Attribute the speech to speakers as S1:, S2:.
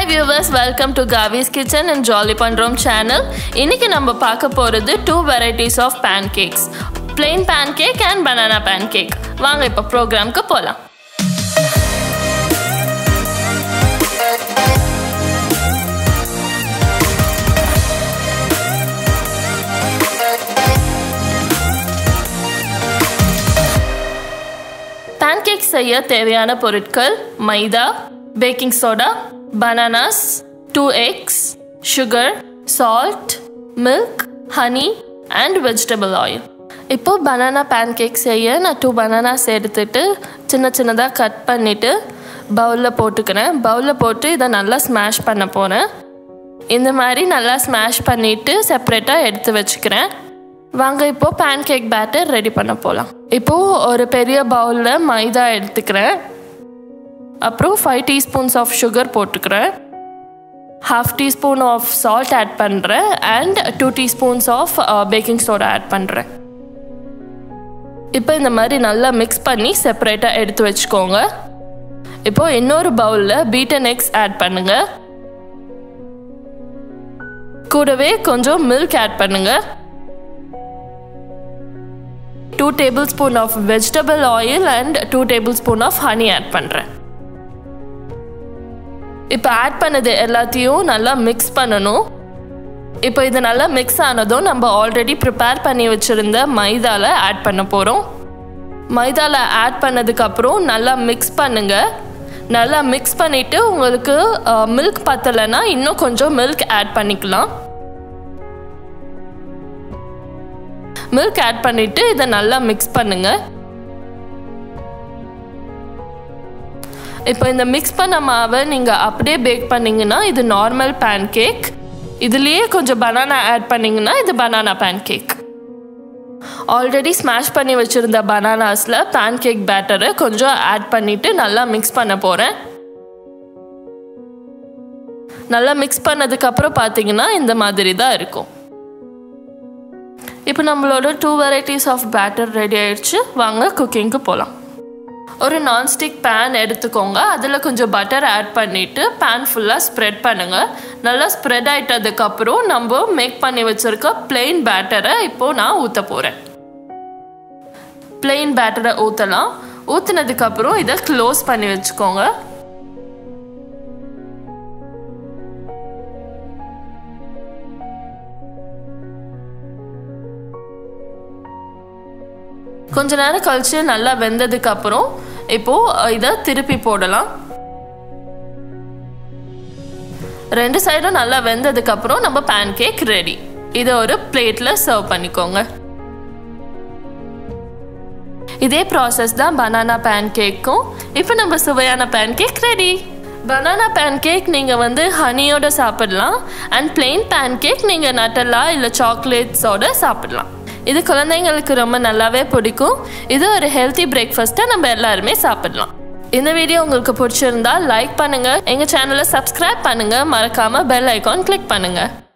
S1: viewers welcome to Kavi's kitchen and jolly பண்றோம் channel இன்னைக்கு நம்ம பார்க்க போகிறது two varieties of pancakes plain pancake and banana pancake வாங்க இப்போ ப்ரோக்ராம்க்கு போகலாம் பேன் கேக் செய்ய தேவையான பொருட்கள் maida baking soda bananas two eggs sugar salt milk honey and vegetable oil இப்போ பனானா பேன் கேக் செய்ய நான் டூ பனானாஸ் எடுத்துட்டு சின்ன சின்னதாக கட் பண்ணிவிட்டு பவுலில் போட்டுக்கிறேன் பவுலில் போட்டு இதை நல்லா ஸ்மாஷ் பண்ண போகிறேன் இந்த மாதிரி நல்லா ஸ்மாஷ் பண்ணிவிட்டு செப்பரேட்டாக எடுத்து வச்சுக்கிறேன் வாங்க இப்போது பேன் கேக் பேட்டர் ரெடி பண்ண போகலாம் இப்போது ஒரு பெரிய பவுலில் மைதா எடுத்துக்கிறேன் அப்புறம் ஃபைவ் டீஸ்பூன்ஸ் ஆஃப் சுகர் போட்டுக்கிறேன் half teaspoon of salt add பண்ணுறேன் and two teaspoons of baking soda add பண்ணுறேன் இப்போ இந்த மாதிரி நல்லா மிக்ஸ் பண்ணி செப்பரேட்டாக எடுத்து வச்சுக்கோங்க இப்போது இன்னொரு பவுலில் பீட்டன் எக்ஸ் ஆட் பண்ணுங்க கூடவே கொஞ்சம் மில்க் ஆட் பண்ணுங்க two tablespoon of vegetable oil and two tablespoon of honey add பண்ணுறேன் இப்போ ஆட் பண்ணது எல்லாத்தையும் நல்லா மிக்ஸ் பண்ணணும் இப்போ இது நல்லா மிக்ஸ் ஆனதும் நம்ம ஆல்ரெடி ப்ரிப்பேர் பண்ணி வச்சுருந்த மைதாவில் ஆட் பண்ண போகிறோம் மைதாவில் ஆட் பண்ணதுக்கப்புறம் நல்லா மிக்ஸ் பண்ணுங்க நல்லா மிக்ஸ் பண்ணிவிட்டு உங்களுக்கு மில்க் பத்தலைன்னா இன்னும் கொஞ்சம் மில்க் ஆட் பண்ணிக்கலாம் மில்க் ஆட் பண்ணிவிட்டு இதை நல்லா மிக்ஸ் பண்ணுங்கள் இப்போ இந்த மிக்ஸ் பண்ண மாவை நீங்கள் அப்படியே பேக் பண்ணிங்கன்னா இது நார்மல் பேன் கேக் இதுலேயே கொஞ்சம் பனானா ஆட் பண்ணிங்கன்னா இது banana pancake already smash பண்ணி வச்சுருந்த பனானாஸில் பேன் கேக் பேட்டரை கொஞ்சம் ஆட் பண்ணிவிட்டு நல்லா மிக்ஸ் பண்ண போகிறேன் நல்லா மிக்ஸ் பண்ணதுக்கப்புறம் பார்த்தீங்கன்னா இந்த மாதிரி தான் இருக்கும் இப்போ நம்மளோட two varieties of batter ready ஆயிடுச்சு வாங்க குக்கிங்க்கு போகலாம் ஒரு நான்ஸ்டிக் பேன் எடுத்துக்கோங்க அதில் கொஞ்சம் பட்டர் ஆட் பண்ணிவிட்டு பேன் ஃபுல்லாக ஸ்ப்ரெட் பண்ணுங்கள் நல்லா ஸ்ப்ரெட் ஆகிட்டதுக்கப்புறம் நம்ம மேக் பண்ணி வச்சுருக்க பிளெயின் பேட்டரை இப்போது நான் ஊற்ற போகிறேன் பிளெயின் பேட்டரை ஊற்றலாம் ஊற்றுனதுக்கப்புறம் இதை க்ளோஸ் பண்ணி வச்சுக்கோங்க கொஞ்ச நேரம் கழிச்சு நல்லா வெந்ததுக்கு அப்புறம் இப்போ இதை திருப்பி போடலாம் ரெண்டு சைடும் நல்லா வெந்ததுக்கு அப்புறம் நம்ம பேன் கேக் ரெடி இதை ஒரு பிளேட்ல சர்வ் பண்ணிக்கோங்க இதே ப்ராசஸ் தான் பனானா பேன் கேக்கும் இப்போ நம்ம சுவையான pancake ready banana pancake நீங்கள் வந்து ஹனியோட சாப்பிடலாம் அண்ட் பிளெயின் பேன் கேக் நீங்கள் நட்டலா இல்லை சாக்லேட்ஸோட சாப்பிடலாம் இது குழந்தைங்களுக்கு ரொம்ப நல்லாவே பிடிக்கும் இது ஒரு ஹெல்த்தி பிரேக்ஃபாஸ்ட்டை நம்ம எல்லாருமே சாப்பிடலாம் இந்த வீடியோ உங்களுக்கு பிடிச்சிருந்தா லைக் பண்ணுங்க எங்க சேனலை சப்ஸ்கிரைப் பண்ணுங்க மறக்காம பெல் ஐக்கான் கிளிக் பண்ணுங்க